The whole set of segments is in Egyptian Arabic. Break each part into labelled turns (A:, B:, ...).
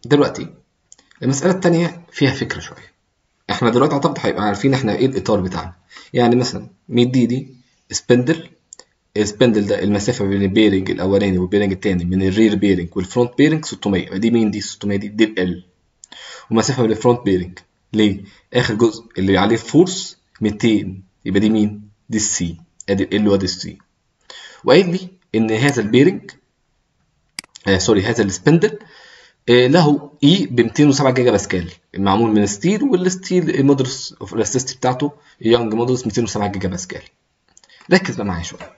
A: دلوقتي المساله الثانيه فيها فكره شويه احنا دلوقتي اعتقد هيبقى عارفين احنا ايه الاطار بتاعنا يعني مثلا 100 دي دي سبندل السبندل ده المسافه بين البيرنج الاولاني والبيرنج الثاني من الرير بيرنج والفرونت بيرنج 600 يبقى دي مين دي 600 دي دي ال ومسافه بين الفرونت بيرنج ليه اخر جزء اللي عليه فورس 200 يبقى دي مين دي السي ادي ال وادي السي وقايل لي ان هذا البيرنج آه سوري هذا السبندل آه له اي ب 207 جيجا باسكال معمول من ستيل والستيل المودرس اوف الاستيستي بتاعته يونج مودرس 207 جيجا باسكال ركز بقى معايا شويه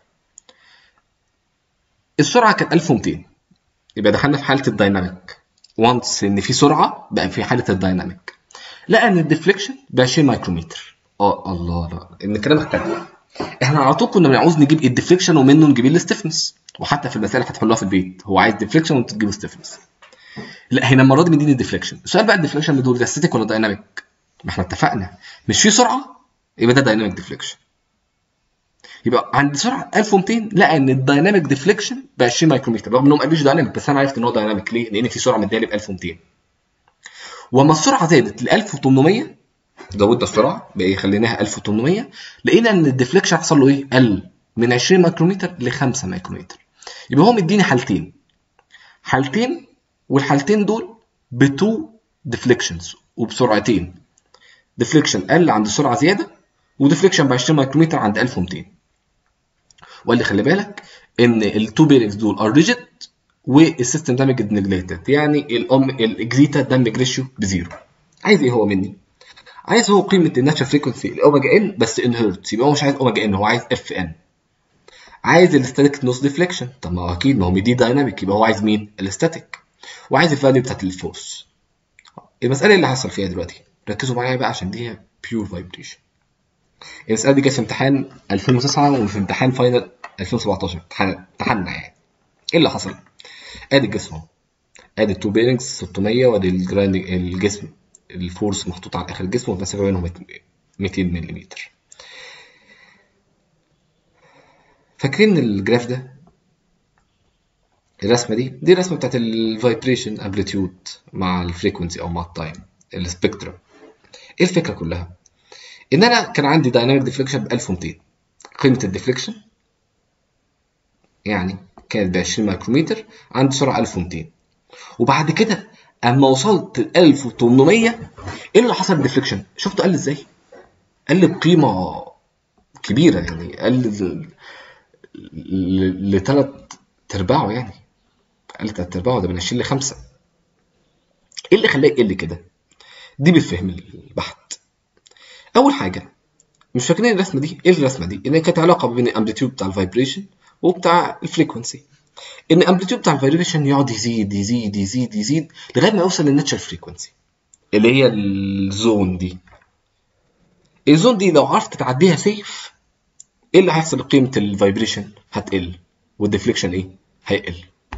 A: السرعه كانت 1200 يبقى دخلنا في حاله الدايناميك وانس ان في سرعه بقى في حاله الدايناميك لقى ان الديفليكشن ب 20 مايكرومتر اه الله لا ان الكلام اختلف احنا على طول كنا بنعوز نجيب الديفليكشن ومنه نجيب الستفنس وحتى في المسائل هتحلوها في البيت هو عايز ديفليكشن وانت تجيبه ستفنس لا هنا المره دي مديني الديفليكشن السؤال بقى الديفليكشن بدور ده ستاتيك ولا دايناميك ما احنا اتفقنا مش في سرعه يبقى ده دايناميك ديفليكشن يبقى عند سرعه 1200 لقى ان الدايناميك ديفليكشن ب 20 مايكرومتر رغم انهم ما قالوش دايناميك بس انا عرفت ان هو دايناميك ليه؟ لان في سرعه مديها لي ب 1200 وما السرعه زادت ل 1800 زودنا السرعه بقى خليناها 1800 لقينا ان الديفليكشن حصل له ايه؟ قل من 20 مايكرومتر ل 5 مايكرومتر يبقى هو مديني حالتين حالتين والحالتين دول بتو ديفليكشنز وبسرعتين ديفليكشن قل عند سرعه زياده وديفليكشن ب 20 مايكرومتر عند 1200 وقال لي خلي بالك ان التو بيرنجز دول ار ريجيد والسيستم دامج نجليتد يعني الام الاكزيتا دامج ريشيو بزيرو عايز ايه هو مني؟ عايز هو قيمه الناتشرال فريكونسي الاوميجا ان بس ان هيرتز يبقى هو مش عايز اوميجا ان هو عايز اف ان عايز الاستاتيك نوس ديفليكشن طب ما هو اكيد ما هو دي دايناميك يبقى هو عايز مين؟ الاستاتيك وعايز الفاليو بتاعت الفورس المساله اللي حصل فيها دلوقتي ركزوا معايا بقى عشان دي بيور فايبريشن المساله دي كانت في امتحان 2009 وفي امتحان فاينل 2017 امتحان امتحاننا يعني ايه اللي حصل؟ ادي الجسم اهو ادي التو بيرنجز 600 وادي الجراند الجسم الفورس محطوط على اخر الجسم والمسافه بينهم 200 ملم فاكرين الجراف ده الرسمه دي دي الرسمه بتاعت الفايبريشن امبليتيود مع الفريكونسي او مع التايم السبيكترم ايه الفكره كلها ان انا كان عندي دايناميك ديفليكشن ب 1200 قيمه الديفليكشن يعني كانت ب 20 مايكرومتر عند سرعه 1200 وبعد كده اما وصلت ل 1800 ايه اللي حصل الديفليكشن شفتوا قل ازاي قل بقيمه كبيره يعني قل لثلاث ارباعه يعني قل ثلاث ارباعه ده من 20 ل 5 ايه اللي خلاه يقل كده دي بالفهم البحت اول حاجه مش فاكرين الرسمه دي ايه الرسمه دي ان كانت علاقه بين الامبليتيود بتاع الفايبريشن وبتاع الفريكونسي ان الامبليتيود بتاع الفايبريشن يقعد يزيد يزيد يزيد يزيد لغايه ما يوصل للناتشرال فريكونسي اللي هي الزون دي الزون دي لو عرفت تعديها سيف ايه اللي هيحصل لقيمه الفايبريشن هتقل والديفليكشن ايه هيقل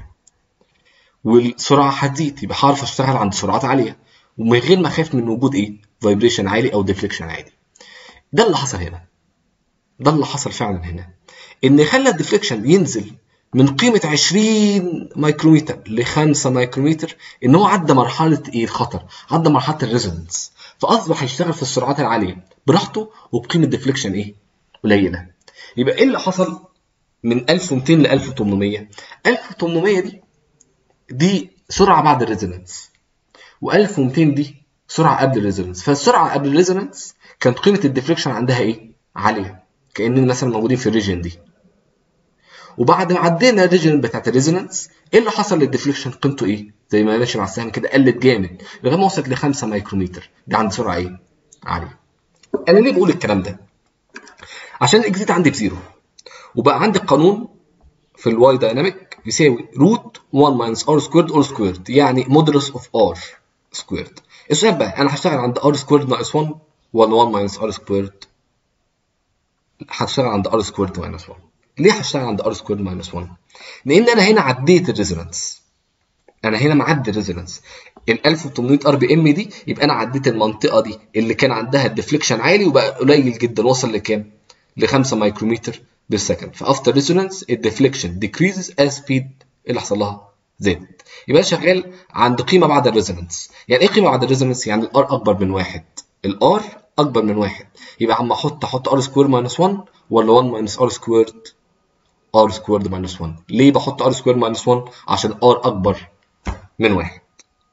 A: والسرعه هتزيد يبقى هعرف اشتغل عند سرعات عاليه ومن غير ما اخاف من وجود ايه فايبريشن عالي او ديفليكشن عالي ده اللي حصل هنا ده اللي حصل فعلا هنا ان خلى الديفليكشن ينزل من قيمة 20 مايكرومتر ل 5 مايكرومتر ان هو عدى مرحلة ايه الخطر عدى مرحلة الريزونانس فاصبح يشتغل في السرعات العالية براحته وبقيمة ديفليكشن ايه قليلة يبقى ايه اللي حصل من 1200 ل 1800 1800 دي دي سرعة بعد الريزونانس و1200 دي سرعة قبل الريزونانس فالسرعة قبل الريزونانس كانت قيمة الديفليكشن عندها ايه عالية كأننا مثلا موجودين في الريجن دي وبعد ما عدينا الريجن بتاعت الريزونانس ايه اللي حصل للديفليكشن قيمته ايه زي ما ماشي مع السهم كده قلت جامد لغايه ما وصلت ل 5 مايكرومتر دي عند سرعه ايه عاليه انا ليه بقول الكلام ده عشان الاكزيت عندي بزيرو وبقى عندي قانون في الواي دايناميك بيساوي روت 1 ماينس ار سكويرد اور سكويرد يعني مودولس اوف ار سكويرد السؤال بقى انا هشتغل عند ار سكويرد ناقص 1 ولا 1 ماينس ار سكويرد هشتغل عند ار سكويرد ماينس 1 ليه هشتغل عند ار سكويرد ماينس 1 لان انا هنا عديت الريزونانس انا هنا معدي الريزونانس ال 1800 ار بي ام دي يبقى انا عديت المنطقه دي اللي كان عندها الديفليكشن عالي وبقى قليل جدا وصل لكام ل 5 مايكرومتر بالسكند فافتر ريزونانس الديفليكشن decreases as speed اللي حصل لها زاد يبقى شغال عند قيمه بعد الريزونانس يعني ايه قيمه بعد الريزونانس يعني الار اكبر من واحد الار اكبر من واحد يبقى عم احط احط ار سكوير ماينس 1 ولا 1 ماينس ار سكويرد ار سكويرد ماينس 1 ليه بحط ار سكويرد ماينس 1 عشان ار اكبر من واحد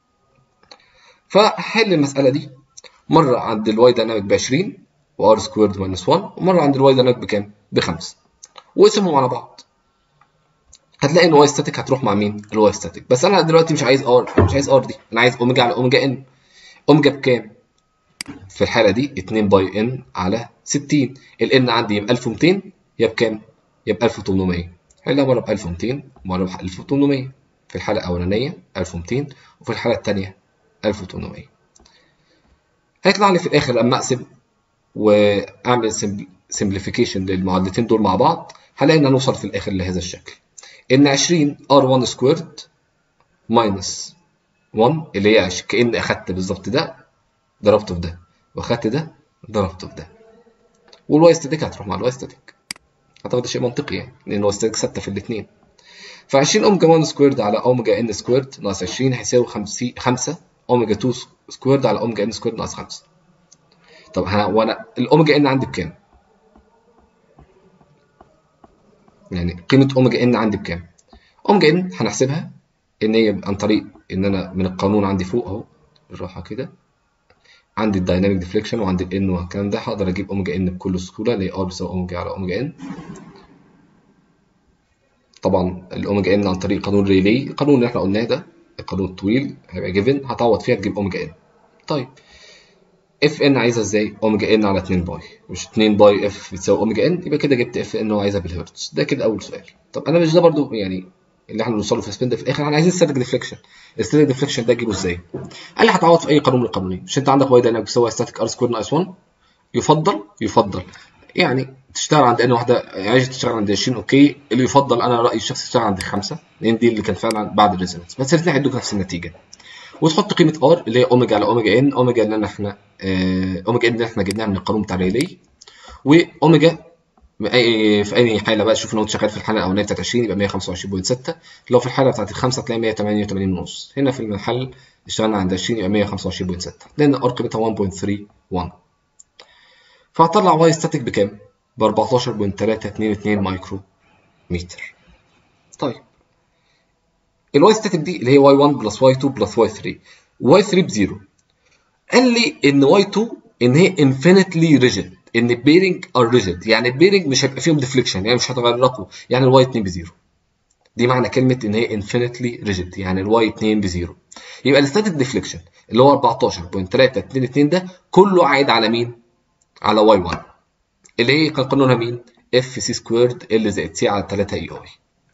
A: فحل المساله دي مره عند الواي دايناميك ب 20 وار سكويرد ماينس 1 ومره عند الواي دايناميك بكام بخمسه وقسمهم على بعض هتلاقي ان واي ستاتيك هتروح مع مين الواي ستاتيك بس انا دلوقتي مش عايز ار مش عايز ار دي انا عايز اوميجا على اوميجا ان اوميجا بكام في الحاله دي 2 باي ان على 60 الان عندي يبقى 1200 يا بكام يبقى 1800 حلها مره ب 1200 ومره ب 1800 في الحاله الاولانيه 1200 وفي الحاله الثانيه 1800 هيطلع لي في الاخر لما اقسم واعمل سمبليفيكيشن للمعادلتين دول مع بعض هلاقي ان هنوصل في الاخر لهذا الشكل ان 20 ار1 سكويرد ماينس 1 اللي هي كأن اخدت بالظبط ده ضربته في ده واخدت ده ضربته في ده والواي ستاتيك هتروح مع الواي ستاتيك اعتقد ده شيء منطقي يعني لان الواي ستاتيك ثابته في الاثنين ف 20 اوميجا 1 سكويرد على اوميجا ان سكويرد ناقص 20 هيساوي 5 اوميجا 2 سكويرد على اوميجا ان سكويرد ناقص 5 طب ها وانا الاوميجا ان عندي بكام؟ يعني قيمه اوميجا ان عندي بكام؟ اوميجا ان هنحسبها ان هي عن طريق ان انا من القانون عندي فوق اهو بالراحه كده عندي الدايناميك ديفليكشن وعندي الان والكلام ده هقدر اجيب اوميجا ان بكل سهوله اللي هي ار بيساوي اوميجا على اوميجا ان طبعا الاوميجا ان عن طريق قانون ريلي القانون اللي احنا قلناه ده القانون الطويل هيبقى جيفن هتعوض فيها تجيب اوميجا ان طيب اف ان عايزها ازاي اوميجا ان على 2 باي مش 2 باي اف بتساوي اوميجا ان يبقى كده جبت اف ان وعايزها بالهرتز ده كده اول سؤال طب انا مش ده برضو يعني اللي احنا بنوصله في سبين ده في الاخر احنا عايزين ستاتيك ديفليكشن الستاتيك ديفليكشن ده اجيبه ازاي قال لي هتعوض في اي قانون من القانونين مش انت عندك واي دايناميك بيساوي ستاتيك ار سكوير ناقص 1 يفضل يفضل يعني تشتغل عند ان واحده عايز تشتغل عند 20 اوكي اللي يفضل انا رايي الشخصي تشتغل عند خمسه لان دي اللي كان فعلا بعد الريزونانس بس الاثنين هيدوك نفس النتيجه وتحط قيمه ار اللي هي اوميجا على اوميجا ان اوميجا اللي احنا آه اوميجا ان اللي احنا جبناها من القانون بتاع ريلي واوميجا في اي حاله بقى شوف لو انت شغال في الحاله الاولانيه بتاعت 20 يبقى 125.6 لو في الحاله بتاعت الخمسه تلاقي 188 ونص هنا في المحل اشتغلنا عند 20 يبقى 125.6 لان ار قيمتها 1.31 فهطلع واي ستاتيك بكام؟ ب 14.322 مايكرو متر طيب الواي ستاتيك دي اللي هي واي 1 بلس واي 2 بلس واي 3 واي 3 بزيرو قال لي ان واي 2 ان هي انفينيتلي ريجيد ان البيرنج ار ريجيد يعني البيرنج مش هيبقى فيهم ديفليكشن يعني مش هتغرقوا يعني الواي 2 بزيرو دي معنى كلمه ان هي انفينيتلي ريجيد يعني الواي 2 بزيرو يبقى الستاتيك ديفليكشن اللي هو 14.322 ده كله عايد على مين؟ على واي 1 اللي هي كان قانونها مين؟ اف سي سكويرد ال زائد سي على 3 اي اي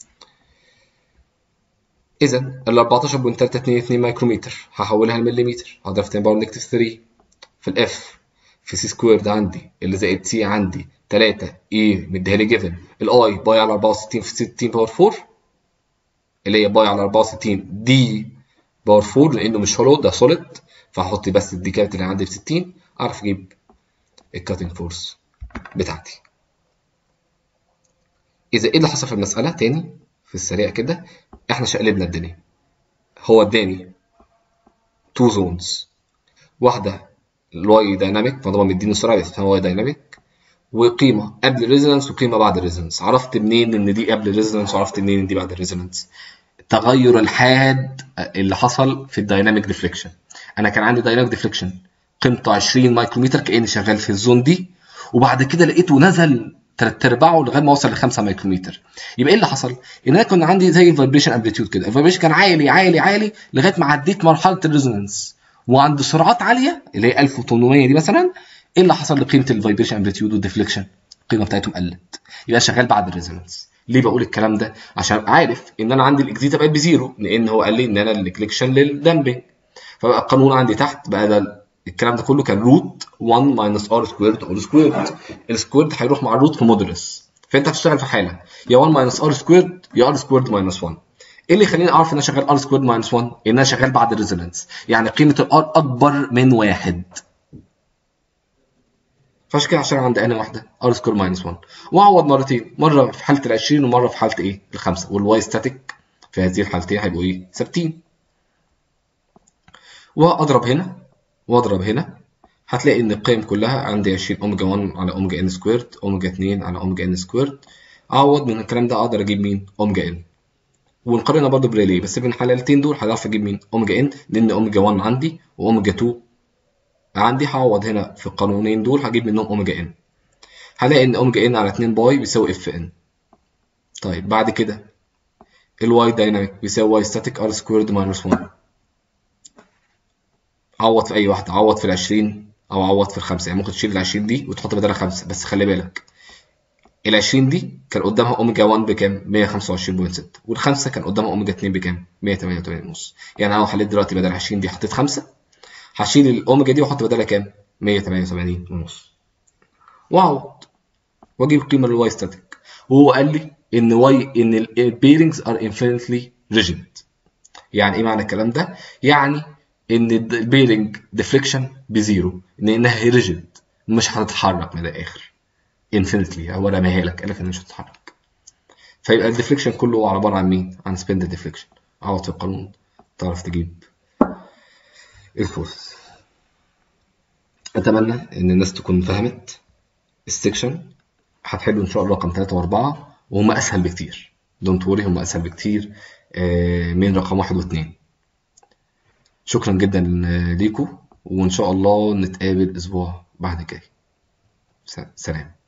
A: اذا ال 14.322 مايكرومتر هحولها لمليمتر هضرب في 10 باور نيجاتيف 3 في الاف في سي سكويرد عندي اللي زائد سي عندي 3 اي مديها لي جيفن الاي باي على 64 في 60 باور 4 اللي هي باي على 64 دي باور 4 لانه مش هولو ده سوليد فهحط بس الدي كابيتال اللي عندي في 60 اعرف اجيب الكاتنج فورس بتاعتي اذا ايه اللي حصل في المساله تاني في السريع كده احنا شقلبنا الدنيا هو اداني تو زونز واحده الواي دايناميك فطبعا مديني سرعه اسمها واي دايناميك وقيمه قبل الريزونانس وقيمه بعد الريزونانس عرفت منين ان دي قبل الريزونانس وعرفت منين ان دي بعد الريزونانس التغير الحاد اللي حصل في الدايناميك ديفليكشن انا كان عندي دايناميك ديفليكشن قيمته 20 مايكرومتر كاني شغال في الزون دي وبعد كده لقيته نزل تلات ارباعه لغايه ما وصل ل 5 مايكرومتر يبقى ايه اللي حصل؟ ان انا كان عندي زي الفايبريشن امبليتيود كده الفايبريشن كان عالي عالي عالي لغايه ما عديت مرحله الريزونانس وعند سرعات عاليه اللي هي 1800 دي مثلا ايه اللي حصل لقيمه الفايبريشن امبليتيود والديفليكشن؟ القيمه بتاعتهم قلت يبقى شغال بعد الريزونانس ليه بقول الكلام ده؟ عشان عارف ان انا عندي الاكزيتا بقت بزيرو لان هو قال لي ان انا الكليكشن للدمبنج فبقى القانون عندي تحت بقى ده الكلام ده كله كان روت 1 ماينس ار سكويرد اول سكويرد السكويرد هيروح مع الروت في مودولس فانت هتشتغل في حاله يا 1 ماينس ار سكويرد يا ار سكويرد ماينس 1 ايه اللي يخليني اعرف ان انا شغال ار سكويرد ماينس 1 ان انا شغال بعد الريزونانس يعني قيمه الار اكبر من واحد فعشان كده هشتغل عند انا واحده ار سكوير ماينس 1 واعوض مرتين مره في حاله ال 20 ومره في حاله ايه الخمسه والواي ستاتيك في هذه الحالتين هيبقوا ايه ثابتين واضرب هنا واضرب هنا هتلاقي ان القيم كلها عندي 20 اوميجا 1 على اوميجا ان سكويرد اوميجا 2 على اوميجا ان سكويرد اعوض من الكلام ده اقدر اجيب مين اوميجا ان ونقارنها برضه بريلي بس في الحالتين دول هعرف اجيب مين اوميجا ان لان اوميجا 1 عندي واوميجا 2 عندي هعوض هنا في القانونين دول هجيب منهم اوميجا ان هلاقي ان اوميجا ان على 2 باي بيساوي اف ان طيب بعد كده الواي دايناميك بيساوي واي ستاتيك ار سكويرد ماينس 1 عوض في اي واحده عوض في ال 20 او عوض في الخمسه يعني ممكن تشيل ال 20 دي وتحط بدلها خمسه بس خلي بالك ال 20 دي كان قدامها اوميجا 1 بكام 125.6 والخمسه كان قدامها اوميجا 2 بكام 188.5 يعني انا لو حليت دلوقتي بدل 20 دي حطيت خمسه هشيل الاوميجا دي واحط بدلها كام 188.5 واعوض واجيب القيمه للواي ستاتيك وهو قال لي ان واي ان البيرنجز ار انفينيتلي ريجيد يعني ايه معنى الكلام ده يعني ان البيرنج ديفليكشن بزيرو لانها ريجيد مش هتتحرك من الاخر انفينيتلي هو رماها لك قال لك انها مش هتتحرك فيبقى الديفليكشن كله عباره عن مين عن سبند ديفليكشن عوض في القانون تعرف تجيب الفورس اتمنى ان الناس تكون فهمت السكشن هتحلوا ان شاء الله رقم 3 و4 وهم اسهل بكتير دونت وري هم اسهل بكتير من رقم 1 و2 شكرا جدا ليكم وان شاء الله نتقابل اسبوع بعد كده سلام